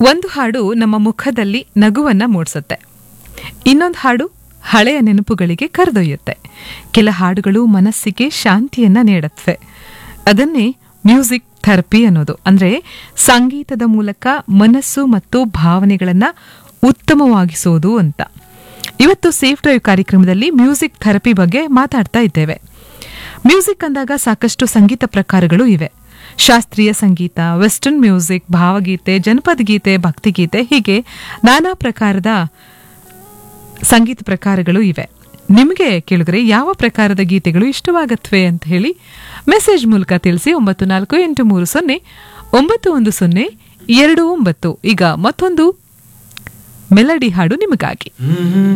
ಒಂದು ಹಾಡು ನಮ್ಮ ಮುಖದಲ್ಲಿ ನಗುವನ್ನ ಮೂಡಿಸುತ್ತೆ ಇನ್ನೊಂದು ಹಾಡು ಹಳೆಯ ನೆನಪುಗಳಿಗೆ ಕರೆದೊಯ್ಯುತ್ತೆ ಕೆಲ ಹಾಡುಗಳು ಮನಸ್ಸಿಗೆ ಶಾಂತಿಯನ್ನ ನೀಡುತ್ತವೆ ಅದನ್ನೇ ಮ್ಯೂಸಿಕ್ ಥೆರಪಿ ಅನ್ನೋದು ಅಂದ್ರೆ ಸಂಗೀತದ ಮೂಲಕ ಮನಸ್ಸು ಮತ್ತು ಭಾವನೆಗಳನ್ನ ಉತ್ತಮವಾಗಿಸೋದು ಅಂತ ಇವತ್ತು ಸೇಫ್ ಡ್ರೈವ್ ಕಾರ್ಯಕ್ರಮದಲ್ಲಿ ಮ್ಯೂಸಿಕ್ ಥೆರಪಿ ಬಗ್ಗೆ ಮಾತಾಡ್ತಾ ಇದ್ದೇವೆ ಮ್ಯೂಸಿಕ್ ಅಂದಾಗ ಸಾಕಷ್ಟು ಸಂಗೀತ ಪ್ರಕಾರಗಳು ಇವೆ ಶಾಸ್ತ್ರೀಯ ಸಂಗೀತ ವೆಸ್ಟರ್ನ್ ಮ್ಯೂಸಿಕ್ ಭಾವಗೀತೆ ಜನಪದ ಗೀತೆ ಭಕ್ತಿಗೀತೆ ಹೀಗೆ ನಾನಾ ಪ್ರಕಾರದ ಸಂಗೀತ ಪ್ರಕಾರಗಳು ಇವೆ ನಿಮಗೆ ಕೇಳಿದ್ರೆ ಯಾವ ಪ್ರಕಾರದ ಗೀತೆಗಳು ಇಷ್ಟವಾಗತ್ವೆ ಅಂತ ಹೇಳಿ ಮೆಸೇಜ್ ಮೂಲಕ ತಿಳಿಸಿ ಒಂಬತ್ತು ನಾಲ್ಕು ಎಂಟು ಮೂರು ಸೊನ್ನೆ ಒಂಬತ್ತು ಒಂದು ಸೊನ್ನೆ ಎರಡು ಒಂಬತ್ತು ಈಗ ಮತ್ತೊಂದು ಮೆಲಡಿ ಹಾಡು ನಿಮಗಾಗಿ